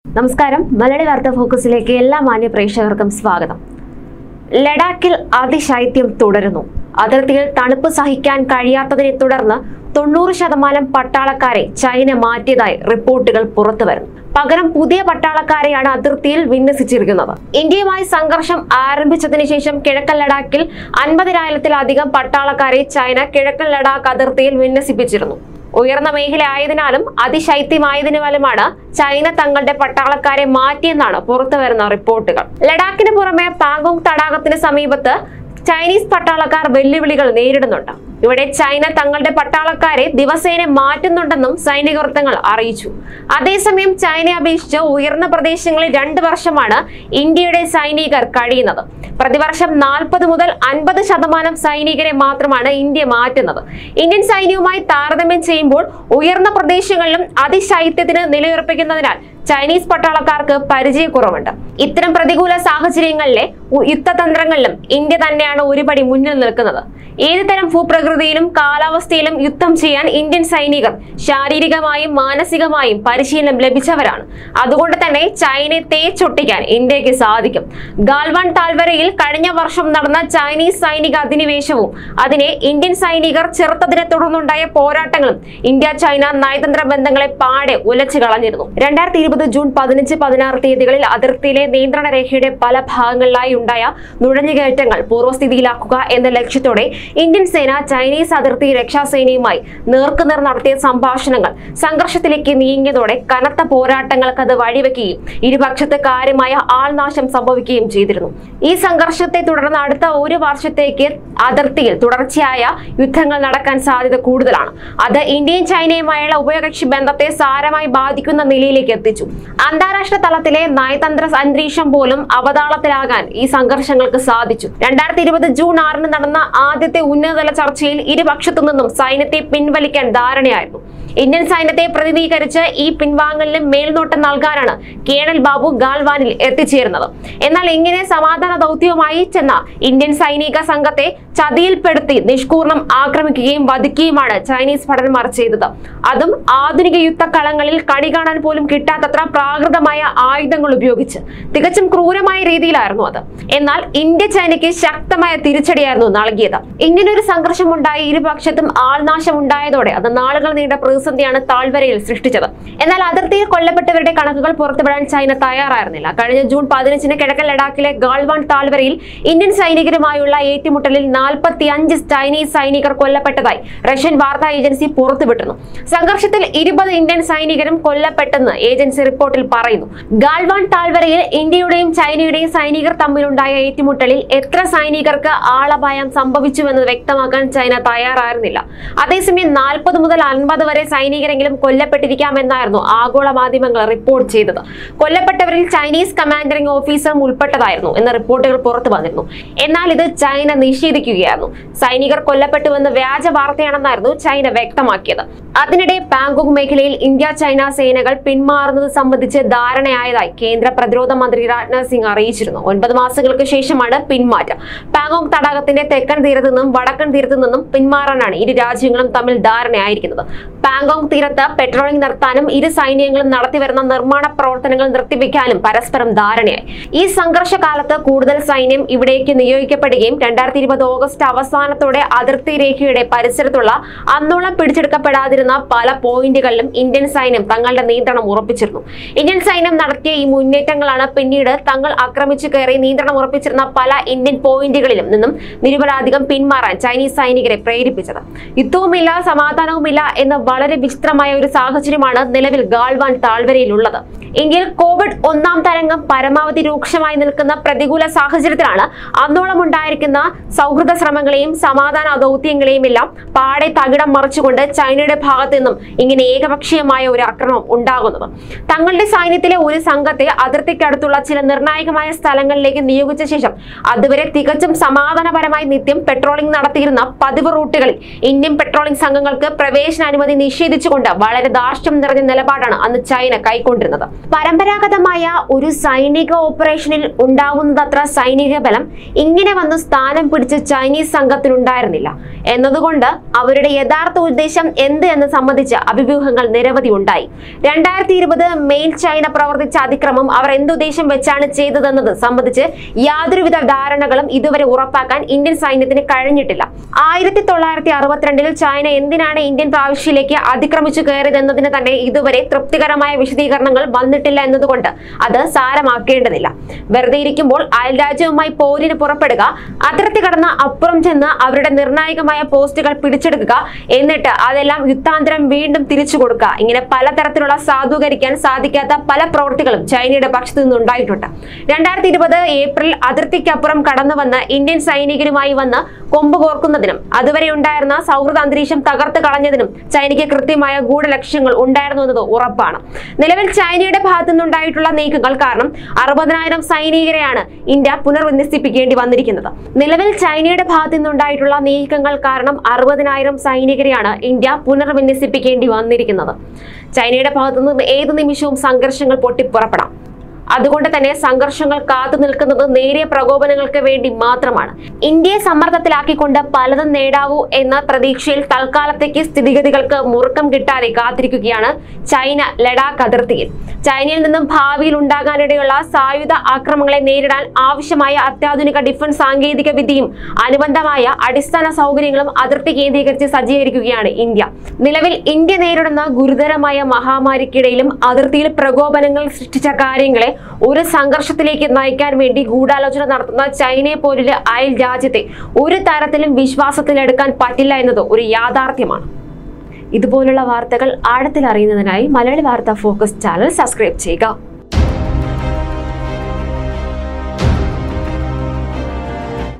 നമസ്കാരം മലയാളി വാർത്താ ഫോക്കസിലേക്ക് എല്ലാ മാന്യ പ്രേക്ഷകർക്കും സ്വാഗതം ലഡാക്കിൽ അതിശൈത്യം തുടരുന്നു അതിർത്തിയിൽ തണുപ്പ് സഹിക്കാൻ കഴിയാത്തതിനെ തുടർന്ന് തൊണ്ണൂറ് ശതമാനം പട്ടാളക്കാരെ ചൈന മാറ്റിയതായി റിപ്പോർട്ടുകൾ പുറത്തുവരുന്നു പകരം പുതിയ പട്ടാളക്കാരെയാണ് അതിർത്തിയിൽ വിന്യസിച്ചിരിക്കുന്നത് ഇന്ത്യയുമായി സംഘർഷം ആരംഭിച്ചതിന് ശേഷം കിഴക്കൻ ലഡാക്കിൽ അൻപതിനായിരത്തിലധികം പട്ടാളക്കാരെ ചൈന കിഴക്കൻ ലഡാക്ക് അതിർത്തിയിൽ വിന്യസിപ്പിച്ചിരുന്നു ഉയർന്ന മേഖല ആയതിനാലും അതിശൈത്യമായതിനാലുമാണ് ചൈന തങ്ങളുടെ പട്ടാളക്കാരെ മാറ്റിയെന്നാണ് പുറത്തുവരുന്ന റിപ്പോർട്ടുകൾ ലഡാക്കിന് പുറമെ പാങ്കോങ് തടാകത്തിന് സമീപത്ത് ചൈനീസ് പട്ടാളക്കാർ വെല്ലുവിളികൾ നേരിടുന്നുണ്ട് ഇവിടെ ചൈന തങ്ങളുടെ പട്ടാളക്കാരെ ദിവസേന മാറ്റുന്നുണ്ടെന്നും സൈനിക വൃത്തങ്ങൾ അറിയിച്ചു അതേസമയം ചൈനയെ അപേക്ഷിച്ച് ഉയർന്ന പ്രദേശങ്ങളിൽ രണ്ട് വർഷമാണ് ഇന്ത്യയുടെ സൈനികർ കഴിയുന്നത് പ്രതിവർഷം നാൽപ്പത് മുതൽ അൻപത് ശതമാനം സൈനികരെ മാത്രമാണ് ഇന്ത്യ മാറ്റുന്നത് ഇന്ത്യൻ സൈന്യവുമായി താരതമ്യം ചെയ്യുമ്പോൾ ഉയർന്ന പ്രദേശങ്ങളിലും അതിശൈത്യത്തിന് നിലയുറപ്പിക്കുന്നതിനാൽ ചൈനീസ് പട്ടാളക്കാർക്ക് പരിചയക്കുറവുണ്ട് ഇത്തരം പ്രതികൂല സാഹചര്യങ്ങളിലെ ഉ- യുദ്ധതന്ത്രങ്ങളിലും ഇന്ത്യ തന്നെയാണ് ഒരുപടി മുന്നിൽ നിൽക്കുന്നത് ഏത് തരം ഭൂപ്രകൃതിയിലും കാലാവസ്ഥയിലും യുദ്ധം ചെയ്യാൻ ഇന്ത്യൻ സൈനികർ ശാരീരികമായും മാനസികമായും പരിശീലനം ലഭിച്ചവരാണ് അതുകൊണ്ട് തന്നെ ചൈനയെ തേച്ചൊട്ടിക്കാൻ ഇന്ത്യക്ക് സാധിക്കും ഗാൽവാൻ താഴ്വരയിൽ കഴിഞ്ഞ വർഷം നടന്ന ചൈനീസ് സൈനിക അധിനിവേശവും അതിനെ ഇന്ത്യൻ സൈനികർ ചെറുത്തതിനെ തുടർന്നുണ്ടായ പോരാട്ടങ്ങളും ഇന്ത്യ ചൈന നയതന്ത്ര ബന്ധങ്ങളെ പാടെ ഉലച്ചു കളഞ്ഞിരുന്നു രണ്ടായിരത്തി ഇരുപത് ജൂൺ പതിനഞ്ച് പതിനാറ് തീയതികളിൽ അതിർത്തിയിലെ നിയന്ത്രണ രേഖയുടെ പല ഭാഗങ്ങളിലായി ഉണ്ടായ നുഴഞ്ഞുകയറ്റങ്ങൾ പൂർവ്വസ്ഥിതിയിലാക്കുക എന്ന ലക്ഷ്യത്തോടെ ഇന്ത്യൻ സേന ചൈനീസ് അതിർത്തി രക്ഷാസേനയുമായി നേർക്കുനേർ നടത്തിയ സംഭാഷണങ്ങൾ സംഘർഷത്തിലേക്ക് നീങ്ങിയതോടെ കനത്ത പോരാട്ടങ്ങൾക്ക് അത് വഴിവെക്കുകയും ഇരുപക്ഷത്ത് കാര്യമായ ആൾനാശം സംഭവിക്കുകയും ചെയ്തിരുന്നു ഈ സംഘർഷത്തെ തുടർന്ന് അടുത്ത ഒരു വർഷത്തേക്ക് അതിർത്തിയിൽ തുടർച്ചയായ യുദ്ധങ്ങൾ നടക്കാൻ സാധ്യത കൂടുതലാണ് അത് ഇന്ത്യയും ചൈനയുമായുള്ള ഉഭയകക്ഷി ബന്ധത്തെ സാരമായി ബാധിക്കുന്ന നിലയിലേക്ക് എത്തിച്ചു അന്താരാഷ്ട്ര തലത്തിലെ നയതന്ത്ര അന്തരീക്ഷം പോലും അവതാളത്തിലാകാൻ ഈ സംഘർഷങ്ങൾക്ക് സാധിച്ചു രണ്ടായിരത്തി ഇരുപത് ജൂൺ ആറിന് നടന്ന ആദ്യത്തെ ഉന്നതതല ചർച്ചയിൽ ഇരുപക്ഷത്തു നിന്നും സൈന്യത്തെ പിൻവലിക്കാൻ ധാരണയായിരുന്നു ഇന്ത്യൻ സൈന്യത്തെ പ്രതിനിധീകരിച്ച് ഈ പിൻവാങ്ങലിന് മേൽനോട്ടം നൽകാനാണ് കേണൽ ബാബു ഗാൽവാനിൽ എത്തിച്ചേരുന്നത് എന്നാൽ ഇങ്ങനെ സമാധാന ദൗത്യവുമായി ചെന്ന ഇന്ത്യൻ സൈനിക സംഘത്തെ ചതിയിൽപ്പെടുത്തി നിഷ്കൂർണം ആക്രമിക്കുകയും വധിക്കുകയുമാണ് ചൈനീസ് ഭടന്മാർ ചെയ്തത് അതും ആധുനിക യുദ്ധക്കളങ്ങളിൽ കണി കാണാൻ പോലും കിട്ടാത്തത്ര പ്രാകൃതമായ ആയുധങ്ങൾ ഉപയോഗിച്ച് തികച്ചും ക്രൂരമായ രീതിയിലായിരുന്നു അത് എന്നാൽ ഇന്ത്യ ചൈനയ്ക്ക് ശക്തമായ തിരിച്ചടിയായിരുന്നു നൽകിയത് ഇങ്ങനൊരു സംഘർഷം ഉണ്ടായി ഇരുപക്ഷത്തും ആൾനാശം ഉണ്ടായതോടെ അത് നാളുകൾ നീണ്ട പ്രതിസന്ധിയാണ് താഴ്വരയിൽ സൃഷ്ടിച്ചത് എന്നാൽ അതിർത്തിയിൽ കൊല്ലപ്പെട്ടവരുടെ കണക്കുകൾ പുറത്തുവിടാൻ ചൈന തയ്യാറായിരുന്നില്ല കഴിഞ്ഞ ജൂൺ പതിനഞ്ചിന് കിഴക്കൻ ലഡാക്കിലെ ഗാൾവാൻ താഴ്വരയിൽ ഇന്ത്യൻ സൈനികരുമായുള്ള ഏറ്റുമുട്ടലിൽ നാൽപ്പത്തി അഞ്ച് ചൈനീസ് സൈനികർ കൊല്ലപ്പെട്ടതായി റഷ്യൻ വാർത്താ ഏജൻസി പുറത്തുവിട്ടിരുന്നു സംഘർഷത്തിൽ ഇരുപത് ഇന്ത്യൻ സൈനികരും കൊല്ലപ്പെട്ടെന്ന് ഏജൻസി റിപ്പോർട്ടിൽ പറയുന്നു ഗാൾവാൻ താഴ്വരയിൽ ഇന്ത്യയുടെയും ചൈനയുടെയും സൈനികർ തമ്മിലുണ്ടായ ഏറ്റുമുട്ടലിൽ എത്ര സൈനികർക്ക് ആളപായം സംഭവിച്ചുവെന്ന് വ്യക്തമാക്കാൻ ചൈന തയ്യാറായിരുന്നില്ല അതേസമയം നാൽപ്പത് മുതൽ അൻപത് വരെ സൈനികരെങ്കിലും കൊല്ലപ്പെട്ടിരിക്കാമെന്നായിരുന്നു ആഗോള മാധ്യമങ്ങൾ റിപ്പോർട്ട് ചെയ്തത് കൊല്ലപ്പെട്ടവരിൽ ചൈനീസ് കമാൻഡറിംഗ് ഓഫീസറും ഉൾപ്പെട്ടതായിരുന്നു എന്ന റിപ്പോർട്ടുകൾ പുറത്തു വന്നിരുന്നു എന്നാൽ ഇത് ചൈന നിഷേധിക്കുകയായിരുന്നു സൈനികർ കൊല്ലപ്പെട്ടുവെന്ന് വ്യാജ വാർത്തയാണെന്നായിരുന്നു ചൈന വ്യക്തമാക്കിയത് അതിനിടെ പാങ്കോങ് മേഖലയിൽ ഇന്ത്യ ചൈന സേനകൾ പിന്മാറുന്നത് സംബന്ധിച്ച് ധാരണയായതായി കേന്ദ്ര പ്രതിരോധ മന്ത്രി രാജ്നാഥ് സിംഗ് അറിയിച്ചിരുന്നു ഒൻപത് മാസങ്ങൾക്ക് ശേഷമാണ് പിന്മാറ്റം പാങ്കോങ് തടാകത്തിന്റെ തെക്കൻ തീരത്തു നിന്നും വടക്കൻ തീരത്തു നിന്നും പിന്മാറാനാണ് ഇരു രാജ്യങ്ങളും തമ്മിൽ ധാരണയായിരിക്കുന്നത് പാങ്കോങ് തീരത്ത് പെട്രോളിംഗ് നിർത്താനും ഇരു സൈന്യങ്ങളും നടത്തിവരുന്ന നിർമ്മാണ പ്രവർത്തനങ്ങൾ നിർത്തിവെക്കാനും പരസ്പരം ധാരണയായി ഈ സംഘർഷ കാലത്ത് കൂടുതൽ സൈന്യം ഇവിടേക്ക് നിയോഗിക്കപ്പെടുകയും രണ്ടായിരത്തി ഇരുപത് ഓഗസ്റ്റ് അവസാനത്തോടെ അതിർത്തി രേഖയുടെ പരിസരത്തുള്ള അന്നോളം പിടിച്ചെടുക്കപ്പെടാതിരുന്ന പല പോയിന്റുകളിലും ഇന്ത്യൻ സൈന്യം തങ്ങളുടെ നിയന്ത്രണം ഉറപ്പിച്ചിരുന്നു ഇന്ത്യൻ സൈന്യം നടത്തിയ ഈ മുന്നേറ്റങ്ങളാണ് പിന്നീട് തങ്ങൾ ആക്രമിച്ചു കയറി നിയന്ത്രണം ഉറപ്പിച്ചിരുന്ന പല ഇന്ത്യൻ പോയിന്റുകളിലും നിന്നും നിരവധികം പിന്മാറാൻ ചൈനീസ് സൈനികരെ പ്രേരിപ്പിച്ചത് യുദ്ധവുമില്ല സമാധാനവുമില്ല എന്ന വളരെ വിചിത്രമായ ഒരു സാഹചര്യമാണ് നിലവിൽ ഗാൾവാൻ താഴ്വരയിലുള്ളത് ഇന്ത്യയിൽ കോവിഡ് ഒന്നാം തരംഗം പരമാവധി രൂക്ഷമായി നിൽക്കുന്ന പ്രതികൂല സാഹചര്യത്തിലാണ് അന്നോളം ഉണ്ടായിരിക്കുന്ന സൗഹൃദ ശ്രമങ്ങളെയും സമാധാന ദൗത്യങ്ങളെയും എല്ലാം പാടെ തകിടം മറിച്ചുകൊണ്ട് ചൈനയുടെ ഭാഗത്തു നിന്നും ഇങ്ങനെ ഏകപക്ഷീയമായ ഒരു ആക്രമണം ഉണ്ടാകുന്നത് തങ്ങളുടെ സൈന്യത്തിലെ ഒരു സംഘത്തെ അതിർത്തിക്കടുത്തുള്ള ചില നിർണായകമായ സ്ഥലങ്ങളിലേക്ക് നിയോഗിച്ച ശേഷം അതുവരെ തികച്ചും സമാധാനപരമായി നിത്യം പെട്രോളിംഗ് നടത്തിയിരുന്ന പതിവ് റൂട്ടുകളിൽ ഇന്ത്യൻ പെട്രോളിംഗ് സംഘങ്ങൾക്ക് പ്രവേശനാനുമതി നിഷേധിച്ചുകൊണ്ട് വളരെ ധാർഷ്ട്യം നിറഞ്ഞ നിലപാടാണ് അന്ന് ചൈന കൈക്കൊണ്ടിരുന്നത് പരമ്പരാഗതമായ ഒരു സൈനിക ഓപ്പറേഷനിൽ ഉണ്ടാവുന്നതത്ര സൈനിക ബലം ഇങ്ങനെ വന്ന് സ്ഥാനം പിടിച്ച് ചൈനീസ് സംഘത്തിനുണ്ടായിരുന്നില്ല എന്നതുകൊണ്ട് അവരുടെ യഥാർത്ഥ ഉദ്ദേശം എന്ത് എന്ന് സംബന്ധിച്ച് അഭിവ്യൂഹങ്ങൾ നിരവധി ഉണ്ടായി രണ്ടായിരത്തി ഇരുപത് മെയിൽ ചൈന പ്രവർത്തിച്ച അതിക്രമം അവർ എന്തുദ്ദേശം വെച്ചാണ് ചെയ്തതെന്നത് സംബന്ധിച്ച് യാതൊരുവിധ ധാരണകളും ഇതുവരെ ഉറപ്പാക്കാൻ ഇന്ത്യൻ സൈന്യത്തിന് കഴിഞ്ഞിട്ടില്ല ആയിരത്തി തൊള്ളായിരത്തി അറുപത്തിരണ്ടിൽ ചൈന എന്തിനാണ് ഇന്ത്യൻ പ്രാവശ്യയിലേക്ക് അതിക്രമിച്ചു കയറിയതെന്നതിന് തന്നെ ഇതുവരെ തൃപ്തികരമായ വിശദീകരണങ്ങൾ വന്നിട്ടില്ല എന്നതുകൊണ്ട് അത് സാരമാക്കേണ്ടതില്ല വെറുതെ ഇരിക്കുമ്പോൾ അയൽരാജ്യവുമായി പോരിന് പുറപ്പെടുക അതിർത്തി കടന്ന് അപ്പുറം ചെന്ന് അവരുടെ നിർണായകമായ പോസ്റ്റുകൾ പിടിച്ചെടുക്കുക എന്നിട്ട് അതെല്ലാം യുദ്ധാന്തരം വീണ്ടും തിരിച്ചു കൊടുക്കുക ഇങ്ങനെ പലതരത്തിലുള്ള സാധൂകരിക്കാൻ സാധിക്കാത്ത പല പ്രവൃത്തികളും ചൈനയുടെ പക്ഷത്തു നിന്നുണ്ടായിട്ടുണ്ട് രണ്ടായിരത്തി ഇരുപത് ഏപ്രിൽ അതിർത്തിക്കപ്പുറം കടന്നു വന്ന് ഇന്ത്യൻ സൈനികരുമായി വന്ന് കൊമ്പ് കോർക്കുന്നതിനും അതുവരെ ഉണ്ടായിരുന്ന സൗഹൃദ അന്തരീക്ഷം തകർത്ത് കളഞ്ഞതിനും ചൈനയ്ക്ക് കൃത്യമായ ഗൂഢലക്ഷ്യങ്ങൾ ഉണ്ടായിരുന്നു എന്നത് ഉറപ്പാണ് നിലവിൽ ചൈനയുടെ ഭാഗത്തു നിന്നുണ്ടായിട്ടുള്ള നീക്കങ്ങൾ കാരണം അറുപതിനായിരം സൈനികരെയാണ് ഇന്ത്യ പുനർവിന്യസിപ്പിക്കേണ്ടി വന്നിരിക്കുന്നത് നിലവിൽ ചൈനയുടെ ഭാഗത്തു നിന്നുണ്ടായിട്ടുള്ള നീക്കങ്ങൾ കാരണം അറുപതിനായിരം സൈനികരെയാണ് ഇന്ത്യ പുനർവിന്യസിപ്പിക്കേണ്ടി വന്നിരിക്കുന്നത് ചൈനയുടെ ഭാഗത്തുനിന്ന് ഏത് നിമിഷവും സംഘർഷങ്ങൾ പൊട്ടിപ്പുറപ്പെടാം അതുകൊണ്ട് തന്നെ സംഘർഷങ്ങൾ കാത്തു നിൽക്കുന്നത് നേരിയ പ്രകോപനങ്ങൾക്ക് വേണ്ടി മാത്രമാണ് ഇന്ത്യയെ സമ്മർദ്ദത്തിലാക്കിക്കൊണ്ട് പലതും നേടാവൂ എന്ന പ്രതീക്ഷയിൽ തൽക്കാലത്തേക്ക് സ്ഥിതിഗതികൾക്ക് മുറുക്കം കിട്ടാതെ കാത്തിരിക്കുകയാണ് ചൈന ലഡാക്ക് അതിർത്തിയിൽ ചൈനയിൽ നിന്നും ഭാവിയിൽ ഉണ്ടാകാനിടയുള്ള സായുധ ആക്രമണങ്ങളെ നേരിടാൻ ആവശ്യമായ അത്യാധുനിക ഡിഫൻസ് സാങ്കേതിക വിദ്യയും അനുബന്ധമായ അടിസ്ഥാന സൗകര്യങ്ങളും അതിർത്തി കേന്ദ്രീകരിച്ച് സജ്ജീകരിക്കുകയാണ് ഇന്ത്യ നിലവിൽ ഇന്ത്യ നേരിടുന്ന ഗുരുതരമായ മഹാമാരിക്കിടയിലും അതിർത്തിയിൽ പ്രകോപനങ്ങൾ സൃഷ്ടിച്ച കാര്യങ്ങളെ ഒരു സംഘർഷത്തിലേക്ക് നയിക്കാൻ വേണ്ടി ഗൂഢാലോചന നടത്തുന്ന ചൈനയെ പോലുള്ള അയൽ രാജ്യത്തെ ഒരു തരത്തിലും വിശ്വാസത്തിലെടുക്കാൻ പറ്റില്ല എന്നത് ഒരു യാഥാർത്ഥ്യമാണ് ഇതുപോലുള്ള വാർത്തകൾ ആഴത്തിൽ അറിയുന്നതിനായി മലയാളി വാർത്ത ഫോക്കസ് ചാനൽ സബ്സ്ക്രൈബ് ചെയ്യുക